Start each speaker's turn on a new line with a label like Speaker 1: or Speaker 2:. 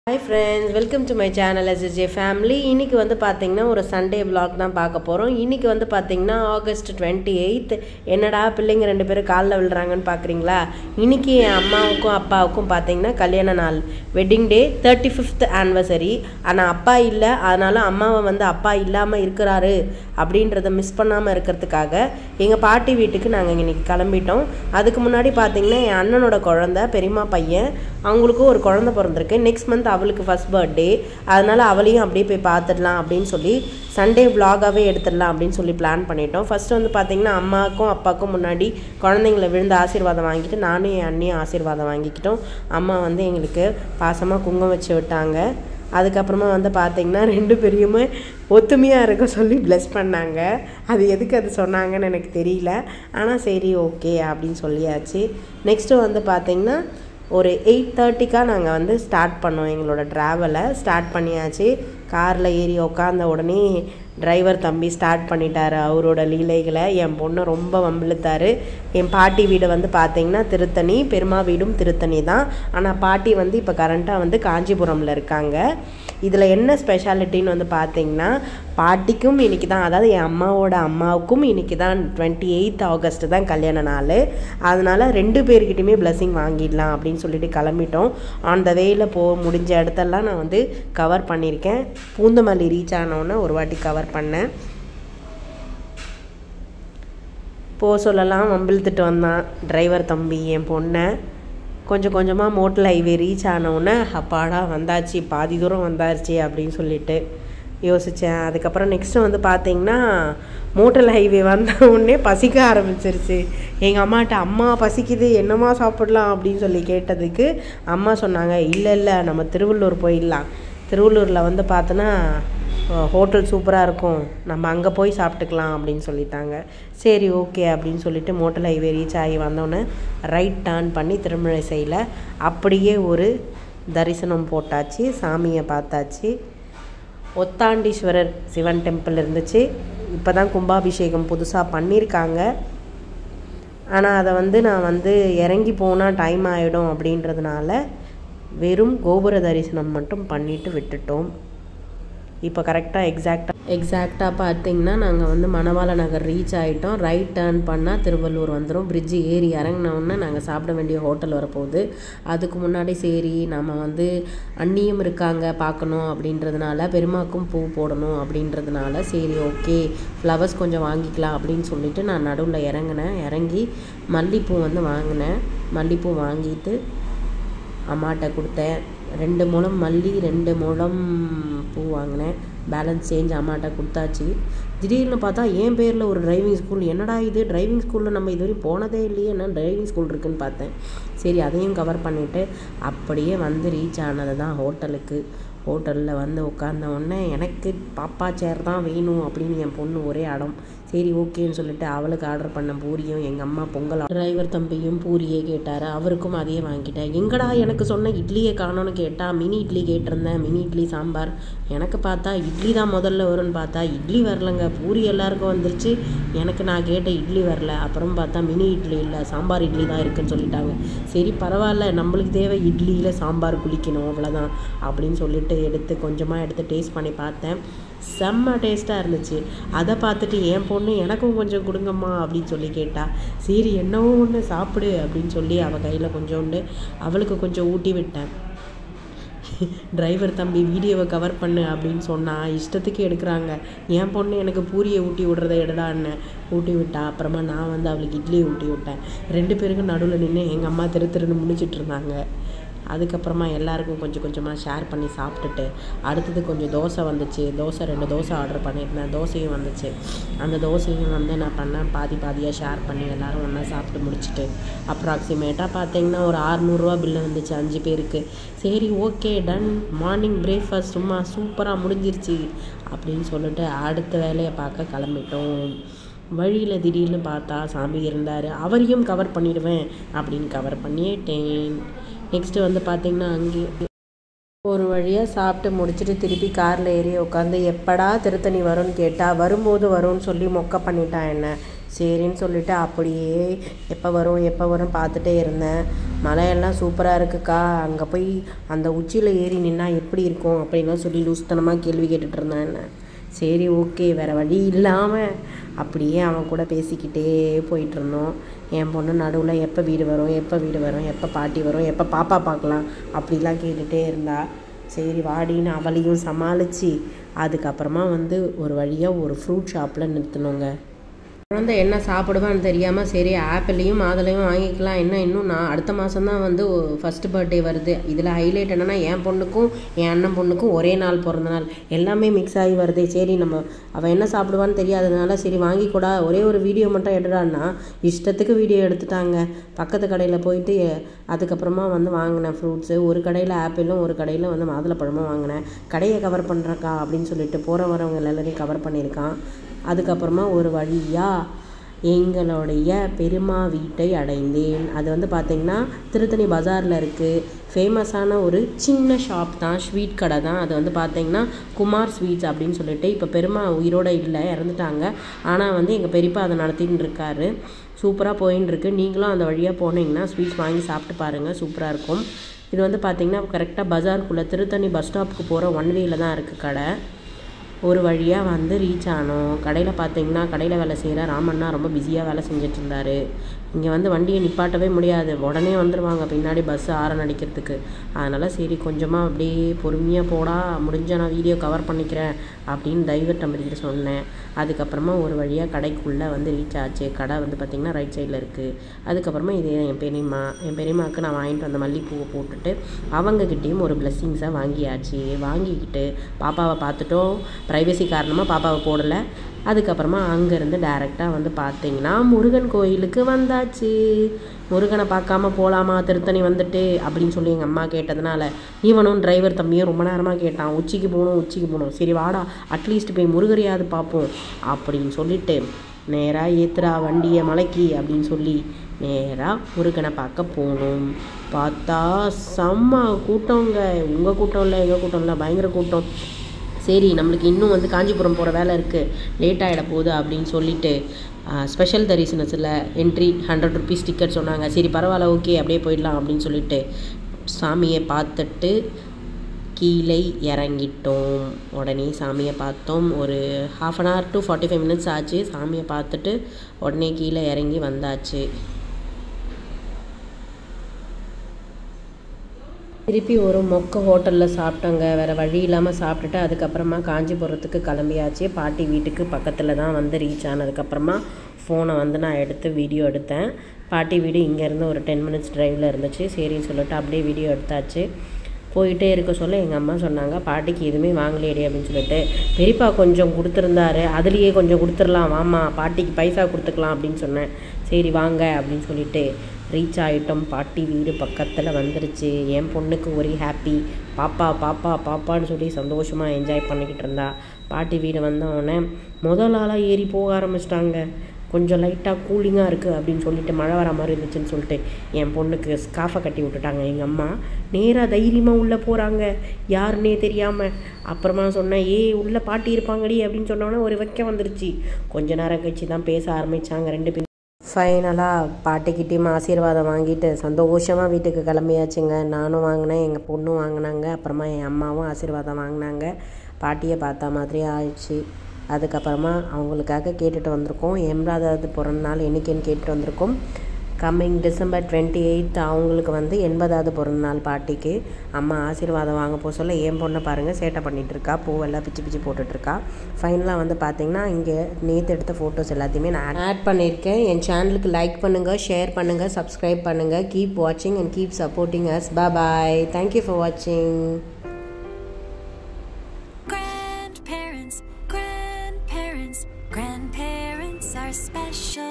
Speaker 1: Hi friends welcome to my channel SSJ family இன்னைக்கு வந்து பார்த்தீங்கன்னா ஒரு சண்டே vlog தான் பார்க்க போகிறோம் இன்னைக்கு வந்து பார்த்தீங்கன்னா ஆகஸ்ட் டுவெண்ட்டி எயித் என்னடா பிள்ளைங்க ரெண்டு பேரும் காலில் விழுறாங்கன்னு பார்க்குறீங்களா இன்னைக்கு என் அம்மாவுக்கும் அப்பாவுக்கும் பார்த்தீங்கன்னா கல்யாண நாள் wedding day thirty fifth anniversary ஆனால் அப்பா இல்லை அதனால அம்மாவை வந்து அப்பா இல்லாமல் இருக்கிறாரு அப்படின்றத மிஸ் பண்ணாமல் இருக்கிறதுக்காக எங்கள் பாட்டி வீட்டுக்கு நாங்கள் இன்னைக்கு கிளம்பிட்டோம் அதுக்கு முன்னாடி பார்த்தீங்கன்னா என் அண்ணனோட குழந்த பெரியம்மா பையன் அவங்களுக்கும் ஒரு குழந்தை பிறந்திருக்கு நெக்ஸ்ட் மந்த் அவளுக்கு ஃபர்ஸ்ட் பர்த்டே அதனால அவளையும் அப்படியே போய் பார்த்துடலாம் அப்படின்னு சொல்லி சண்டே vlog-ஆவே எடுத்துடலாம் அப்படின்னு சொல்லி பிளான் பண்ணிட்டோம் ஃபர்ஸ்ட் வந்து பார்த்தீங்கன்னா அம்மாவுக்கும் அப்பாவுக்கும் முன்னாடி குழந்தைங்கள விழுந்து ஆசீர்வாதம் வாங்கிட்டு நானும் என் அண்ணியும் ஆசீர்வாதம் வாங்கிக்கிட்டோம் அம்மா வந்து எங்களுக்கு பாசமாக குங்குமம் வச்சு விட்டாங்க அதுக்கப்புறமா வந்து பார்த்தீங்கன்னா ரெண்டு பேரையுமே ஒத்துமையாக இருக்க சொல்லி ப்ளஸ் பண்ணாங்க அது எதுக்கு அது சொன்னாங்கன்னு எனக்கு தெரியல ஆனால் சரி ஓகே அப்படின்னு சொல்லியாச்சு நெக்ஸ்ட்டு வந்து பார்த்தீங்கன்னா ஒரு எயிட் தேர்ட்டிக்காக நாங்கள் வந்து ஸ்டார்ட் பண்ணோம் எங்களோட ட்ராவலை ஸ்டார்ட் பண்ணியாச்சு காரில் ஏறி உக்காந்த உடனே டிரைவர் தம்பி ஸ்டார்ட் பண்ணிட்டாரு அவரோட லீலைகளை என் பொண்ணை ரொம்ப வம்பிழுத்தாரு என் பாட்டி வீடு வந்து பார்த்தீங்கன்னா திருத்தணி பெருமா வீடும் திருத்தணி தான் ஆனால் பாட்டி வந்து இப்போ கரண்ட்டாக வந்து காஞ்சிபுரமில் இருக்காங்க இதில் என்ன ஸ்பெஷாலிட்டின்னு வந்து பார்த்தீங்கன்னா பாட்டிக்கும் இன்னைக்கு தான் அதாவது என் அம்மாவோட அம்மாவுக்கும் இன்னைக்கு தான் டுவெண்ட்டி எயித் ஆகஸ்ட் தான் கல்யாண நாள் அதனால ரெண்டு பேர்கிட்டையுமே blessing வாங்கிடலாம் அப்படின்னு சொல்லிட்டு கிளம்பிட்டோம் ஆன் த வேயில் போ முடிஞ்ச இடத்தெல்லாம் நான் வந்து கவர் பண்ணியிருக்கேன் பூந்தமல்லி ரீச் ஆனோன்னே ஒரு வாட்டி கவர் பண்ணேன் போக சொல்லலாம் வம்பிழுத்துட்டு வந்தான் டிரைவர் தம்பி என் பொண்ணை கொஞ்சம் கொஞ்சமாக மோட்டல் ஹைவே ரீச் ஆனவுடனே அப்பாடா வந்தாச்சு பாதி தூரம் வந்தாச்சு அப்படின்னு சொல்லிட்டு யோசித்தேன் அதுக்கப்புறம் நெக்ஸ்ட்டு வந்து பார்த்தீங்கன்னா மோட்டல் ஹைவே வந்த உடனே பசிக்க ஆரம்பிச்சிருச்சு எங்கள் அம்மாட்ட அம்மா பசிக்குது என்னம்மா சாப்பிடலாம் அப்படின்னு சொல்லி கேட்டதுக்கு அம்மா சொன்னாங்க இல்லை இல்லை நம்ம திருவள்ளூர் போயிடலாம் திருவள்ளூரில் வந்து பார்த்தோன்னா ஹோட்டல் சூப்பராக இருக்கும் நம்ம அங்கே போய் சாப்பிட்டுக்கலாம் அப்படின்னு சொல்லிட்டாங்க சரி ஓகே அப்படின்னு சொல்லிட்டு மோட்டல் ஹைவே ரீச் ஆகி வந்தோடனே ரைட் டர்ன் பண்ணி திருமழிசையில் அப்படியே ஒரு தரிசனம் போட்டாச்சு சாமியை பார்த்தாச்சு ஒத்தாண்டீஸ்வரர் சிவன் டெம்பிள் இருந்துச்சு இப்போ தான் கும்பாபிஷேகம் புதுசாக பண்ணியிருக்காங்க ஆனால் அதை வந்து நான் வந்து இறங்கி போனால் டைம் ஆகிடும் அப்படின்றதுனால வெறும் கோபுர தரிசனம் மட்டும் பண்ணிட்டு விட்டுட்டோம் இப்போ கரெக்டாக எக்ஸாக்டாக எக்ஸாக்டாக பார்த்தீங்கன்னா நாங்கள் வந்து மணவாள நகர் ரீச் ஆகிட்டோம் ரைட் டர்ன் பண்ணால் திருவள்ளூர் வந்துடும் பிரிட்ஜு ஏறி இறங்கினோன்னே நாங்கள் சாப்பிட வேண்டிய ஹோட்டல் வரப்போகுது அதுக்கு முன்னாடி சரி நம்ம வந்து அண்ணியும் இருக்காங்க பார்க்கணும் அப்படின்றதுனால பெருமாக்கும் பூ போடணும் அப்படின்றதுனால சரி ஓகே ஃப்ளவர்ஸ் கொஞ்சம் வாங்கிக்கலாம் அப்படின்னு சொல்லிட்டு நான் நடுவில் இறங்கினேன் இறங்கி மல்லிப்பூ வந்து வாங்கினேன் மல்லிப்பூ வாங்கிட்டு அம்மாட்ட கொடுத்தேன் ரெண்டு முழம் மல்லி ரெண்டு முழம் பூ வாங்கினேன் பேலன்ஸ் சேஞ்ச் அம்மாட்ட கொடுத்தாச்சு திடீர்னு பார்த்தா என் பேரில் ஒரு டிரைவிங் ஸ்கூல் என்னடா இது டிரைவிங் ஸ்கூலில் நம்ம இது வரையும் போனதே இல்லையே என்ன டிரைவிங் ஸ்கூல் இருக்குன்னு பார்த்தேன் சரி அதையும் கவர் பண்ணிவிட்டு அப்படியே வந்து ரீச் ஆனது தான் ஹோட்டலுக்கு ஹோட்டலில் வந்து உட்கார்ந்த உடனே எனக்கு பாப்பா சேர் தான் வேணும் அப்படின்னு என் பொண்ணு ஒரே அடம் சரி ஓகேன்னு சொல்லிட்டு அவளுக்கு ஆர்டர் பண்ண பூரியும் எங்கள் அம்மா பொங்கல் டிரைவர் தம்பியும் பூரியே கேட்டார் அவருக்கும் அதையே வாங்கிட்டேன் எங்கடா எனக்கு சொன்ன இட்லியை காணோன்னு கேட்டால் மினி இட்லி கேட்டிருந்தேன் மினி இட்லி சாம்பார் எனக்கு பார்த்தா இட்லி தான் முதல்ல வரும்னு பார்த்தா இட்லி வரலங்க பூரி எல்லாருக்கும் வந்துருச்சு எனக்கு நான் கேட்ட இட்லி வரல அப்புறம் பார்த்தா மினி இட்லி இல்லை சாம்பார் இட்லி தான் இருக்குன்னு சொல்லிட்டாங்க சரி பரவாயில்ல நம்மளுக்கு தேவை இட்லியில் சாம்பார் குளிக்கணும் அவ்வளோதான் அப்படின்னு சொல்லிட்டு எடுத்து கொஞ்சமாக எடுத்து டேஸ்ட் பண்ணி பார்த்தேன் செம்ம டேஸ்ட்டாக இருந்துச்சு அதை பார்த்துட்டு என் பொண்ணு எனக்கும் கொஞ்சம் கொடுங்கம்மா அப்படின்னு சொல்லி கேட்டா சரி என்னவோ ஒன்று சாப்பிடு அப்படின்னு சொல்லி அவள் கையில் கொஞ்சோண்டு அவளுக்கு கொஞ்சம் ஊட்டி விட்டேன் டிரைவர் தம்பி வீடியோவை கவர் பண்ணு அப்படின்னு சொன்னா இஷ்டத்துக்கு எடுக்கிறாங்க என் பொண்ணு எனக்கு பூரியை ஊட்டி விடுறத எடுடான்னு ஊட்டி விட்டா அப்புறமா நான் வந்து அவளுக்கு இட்லியை ஊட்டி விட்டேன் ரெண்டு பேருக்கும் நடுவில் நின்று எங்கள் அம்மா திரு திருன்னு முடிச்சிட்டு இருந்தாங்க அதுக்கப்புறமா எல்லாருக்கும் கொஞ்சம் கொஞ்சமாக ஷேர் பண்ணி சாப்பிட்டுட்டு அடுத்தது கொஞ்சம் தோசை வந்துச்சு தோசை ரெண்டு தோசை ஆர்டர் பண்ணியிருந்தேன் தோசையும் வந்துச்சு அந்த தோசையும் வந்து நான் பண்ணேன் பாதி பாதியாக ஷேர் பண்ணி எல்லாரும் ஒன்றா சாப்பிட்டு முடிச்சுட்டு அப்ராக்சிமேட்டாக பார்த்தீங்கன்னா ஒரு ஆறுநூறுவா பில்லு வந்துச்சு அஞ்சு பேருக்கு சரி ஓகே டன் மார்னிங் பிரேக்ஃபாஸ்ட் சும்மா சூப்பராக முடிஞ்சிருச்சு அப்படின்னு சொல்லிட்டு அடுத்த வேலையை பார்க்க கிளம்பிட்டோம் வழியில் திடீர்னு பார்த்தா சாமி இருந்தார் அவரையும் கவர் பண்ணிடுவேன் அப்படின்னு கவர் பண்ணிட்டேன் நெக்ஸ்ட்டு வந்து பார்த்தீங்கன்னா அங்கே ஒரு வழியாக சாப்பிட்டு முடிச்சுட்டு திருப்பி காரில் ஏறி உட்காந்து எப்படா திருத்தணி வரும்னு கேட்டால் வரும்போது வரும்னு சொல்லி மொக்க பண்ணிட்டான் என்ன சரின்னு சொல்லிட்டு அப்படியே எப்போ வரும் எப்போ வரும் பார்த்துட்டே இருந்தேன் மலையெல்லாம் சூப்பராக இருக்குக்கா அங்கே போய் அந்த உச்சியில் ஏறி நின்னா எப்படி இருக்கும் அப்படின்லாம் சொல்லி லூஸ்தனமாக கேள்வி கேட்டுட்டு இருந்தேன் என்ன சரி ஓகே வேறு வழி இல்லாமல் அப்படியே அவன் கூட பேசிக்கிட்டே போயிட்டு இருந்தோம் என் பொண்ணு நடுவில் எப்போ வீடு வரும் எப்போ வீடு வரும் எப்போ பாட்டி வரும் எப்போ பாப்பா பார்க்கலாம் அப்படிலாம் கேட்டுகிட்டே இருந்தா சரி வாடின்னு அவளையும் சமாளித்து அதுக்கப்புறமா வந்து ஒரு வழியாக ஒரு ஃப்ரூட் ஷாப்பில் நிறுத்தினோங்க குழந்தை என்ன சாப்பிடுவான்னு தெரியாமல் சரி ஆப்பிளையும் மாதுளையும் வாங்கிக்கலாம் என்ன இன்னும் நான் அடுத்த மாதம் தான் வந்து ஃபஸ்ட்டு பர்த்டே வருது இதில் ஹைலைட் என்னென்னா என் பொண்ணுக்கும் என் அண்ணன் பொண்ணுக்கும் ஒரே நாள் பிறந்த நாள் எல்லாமே மிக்ஸ் ஆகி வருது சரி நம்ம அவள் என்ன சாப்பிடுவான்னு தெரியாததுனால சரி வாங்கி கூடா ஒரே ஒரு வீடியோ மட்டும் எடுறான்னா இஷ்டத்துக்கு வீடியோ எடுத்துட்டாங்க பக்கத்து கடையில் போயிட்டு அதுக்கப்புறமா வந்து வாங்கினேன் ஃப்ரூட்ஸு ஒரு கடையில் ஆப்பிளும் ஒரு கடையில் வந்து மாதுளப்பழமும் வாங்கினேன் கடையை கவர் பண்ணுறக்கா அப்படின்னு சொல்லிட்டு போகிற வரவங்க எல்லாரையும் கவர் பண்ணியிருக்கான் அதுக்கப்புறமா ஒரு வழியாக எங்களுடைய பெருமா வீட்டை அடைந்தேன் அது வந்து பார்த்திங்கன்னா திருத்தணி பஜாரில் இருக்குது ஃபேமஸான ஒரு சின்ன ஷாப் தான் ஸ்வீட் கடை தான் அது வந்து பார்த்திங்கன்னா குமார் ஸ்வீட்ஸ் அப்படின்னு சொல்லிட்டு இப்போ பெருமா உயிரோடு இல்லை இறந்துட்டாங்க ஆனால் வந்து எங்கள் பெரியப்பா அதை நடத்தின்னு இருக்காரு சூப்பராக போயின்னு இருக்கு நீங்களும் அந்த வழியாக போனீங்கன்னா ஸ்வீட்ஸ் வாங்கி சாப்பிட்டு பாருங்கள் சூப்பராக இருக்கும் இது வந்து பார்த்திங்கன்னா கரெக்டாக பஜாருக்குள்ளே திருத்தணி பஸ் ஸ்டாப்புக்கு போகிற ஒன் வேயில் தான் இருக்குது கடை ஒரு வழியாக வந்து ரீச் ஆனோம் கடையில் பார்த்தீங்கன்னா கடையில் வேலை செய்கிற ராமண்ணா ரொம்ப பிஸியாக வேலை செஞ்சுட்டு இருந்தார் இங்கே வந்து வண்டியை நிப்பாட்டவே முடியாது உடனே வந்துடுவாங்க பின்னாடி பஸ் ஆரன் அடிக்கிறதுக்கு அதனால் சரி கொஞ்சமாக அப்படியே பொறுமையாக போடா முடிஞ்ச நான் வீடியோ கவர் பண்ணிக்கிறேன் அப்படின்னு டிரைவர் தம்பிக்கிட்ட சொன்னேன் அதுக்கப்புறமா ஒரு வழியாக கடைக்குள்ளே வந்து ரீச் ஆச்சு கடை வந்து பார்த்திங்கன்னா ரைட் சைடில் இருக்குது அதுக்கப்புறமா இது என் பெரியம்மா என் பெரியம்மாவுக்கு நான் வாங்கிட்டு வந்த மல்லிப்பூவை போட்டுட்டு அவங்கக்கிட்டேயும் ஒரு பிளெஸ்ஸிங்ஸை வாங்கியாச்சு வாங்கிக்கிட்டு பாப்பாவை பார்த்துட்டோம் ப்ரைவசி காரணமாக பாப்பாவை போடலை அதுக்கப்புறமா அங்கேருந்து டேரெக்டாக வந்து பார்த்தீங்கன்னா முருகன் கோயிலுக்கு வந்தாச்சு முருகனை பார்க்காம போகலாமா திருத்தணி வந்துட்டு அப்படின்னு சொல்லி எங்கள் அம்மா கேட்டதுனால இவனும் டிரைவர் தம்பியும் ரொம்ப நேரமாக கேட்டான் உச்சிக்கு போகணும் உச்சிக்கு போகணும் சரி வாடா அட்லீஸ்ட் போய் முருகரையாவது பார்ப்போம் அப்படின்னு சொல்லிட்டு நேராக ஏத்துறா வண்டியை மலைக்கி அப்படின்னு சொல்லி நேராக முருகனை பார்க்க போகணும் பார்த்தா செம்ம கூட்டங்க உங்கள் கூட்டம் இல்லை எங்கள் கூட்டம் இல்லை பயங்கர கூட்டம் சரி நம்மளுக்கு இன்னும் வந்து காஞ்சிபுரம் போகிற வேலை இருக்குது லேட் ஆகிட போகுது அப்படின்னு சொல்லிட்டு ஸ்பெஷல் தரிசனத்தில் என்ட்ரி ஹண்ட்ரட் ருபீஸ் டிக்கெட் சொன்னாங்க சரி பரவாயில்ல ஓகே அப்படியே போயிடலாம் அப்படின்னு சொல்லிட்டு சாமியை பார்த்துட்டு கீழே இறங்கிட்டோம் உடனே சாமியை பார்த்தோம் ஒரு half an hour to forty five minutes ஆச்சு சாமியை பார்த்துட்டு உடனே கீழே இறங்கி வந்தாச்சு திருப்பி ஒரு மொக்க ஹோட்டலில் சாப்பிட்டோங்க வேறு வழி இல்லாமல் சாப்பிட்டுட்டு அதுக்கப்புறமா காஞ்சிபுரத்துக்கு கிளம்பியாச்சு பாட்டி வீட்டுக்கு பக்கத்தில் தான் வந்து ரீச் ஆனதுக்கப்புறமா ஃபோனை வந்து நான் எடுத்து வீடியோ எடுத்தேன் பாட்டி வீடு இங்கேருந்து ஒரு டென் மினிட்ஸ் டிரைவில் இருந்துச்சு சரின்னு சொல்லிட்டு அப்படியே வீடியோ எடுத்தாச்சு போயிட்டே இருக்க சொல்ல எங்கள் அம்மா சொன்னாங்க பாட்டிக்கு எதுவுமே வாங்கலையடி அப்படின்னு சொல்லிட்டு பெரியப்பா கொஞ்சம் கொடுத்துருந்தாரு அதுலேயே கொஞ்சம் கொடுத்துடலாம் வாமா பாட்டிக்கு பைசா கொடுத்துக்கலாம் அப்படின்னு சொன்னேன் சரி வாங்க அப்படின்னு சொல்லிட்டு ரீச் ஆகிட்டோம் பாட்டி வீடு பக்கத்தில் வந்துருச்சு என் பொண்ணுக்கு ஒரே ஹாப்பி பாப்பா பாப்பா பாப்பான்னு சொல்லி சந்தோஷமாக என்ஜாய் பண்ணிக்கிட்டு இருந்தா பாட்டி வீடு வந்தவுடனே முதல் ஆளாக ஏறி போக ஆரம்பிச்சிட்டாங்க கொஞ்சம் லைட்டாக கூலிங்காக இருக்குது அப்படின்னு சொல்லிட்டு மழை வர மாதிரி இருந்துச்சுன்னு சொல்லிட்டு என் பொண்ணுக்கு ஸ்காஃபை கட்டி விட்டுட்டாங்க எங்கள் அம்மா நேராக தைரியமாக உள்ளே போகிறாங்க யாருன்னே தெரியாமல் அப்புறமா சொன்னேன் ஏய் உள்ளே பாட்டி இருப்பாங்கடி அப்படின்னு சொன்னோன்னே ஒரு வைக்க வந்துருச்சு கொஞ்ச நேரம் கழிச்சு தான் பேச ஆரம்பித்தாங்க ரெண்டு பேரும் ஃபைனலாக பாட்டிக்கிட்டேயும் ஆசீர்வாதம் வாங்கிட்டு சந்தோஷமாக வீட்டுக்கு கிளம்பியாச்சுங்க நானும் வாங்கினேன் எங்கள் பொண்ணும் வாங்கினாங்க அப்புறமா என் அம்மாவும் ஆசீர்வாதம் வாங்கினாங்க பாட்டியை பார்த்த மாதிரி ஆயிடுச்சு அதுக்கப்புறமா அவங்களுக்காக கேட்டுட்டு வந்திருக்கோம் எண்பதாவது பிறந்த நாள் என்னைக்குன்னு கேட்டுட்டு வந்திருக்கோம் கம்மிங் டிசம்பர் டுவெண்ட்டி எயித் அவங்களுக்கு வந்து எண்பதாவது பிறந்த நாள் பாட்டிக்கு அம்மா ஆசீர்வாதம் வாங்க போக சொல்ல என் பொண்ணை பாருங்கள் சேட்டை பண்ணிகிட்டு இருக்கா பூவெல்லாம் பிச்சு பிச்சு போட்டுட்ருக்கா ஃபைனலாக வந்து பார்த்தீங்கன்னா இங்கே நேற்று எடுத்த ஃபோட்டோஸ் எல்லாத்தையுமே நான் ஆட் பண்ணியிருக்கேன் என் சேனலுக்கு லைக் பண்ணுங்கள் ஷேர் பண்ணுங்கள் சப்ஸ்கிரைப் பண்ணுங்கள் கீப் வாட்சிங் and keep supporting us bye thank you for வாட்சிங்
Speaker 2: Grandparents, grandparents, grandparents are special.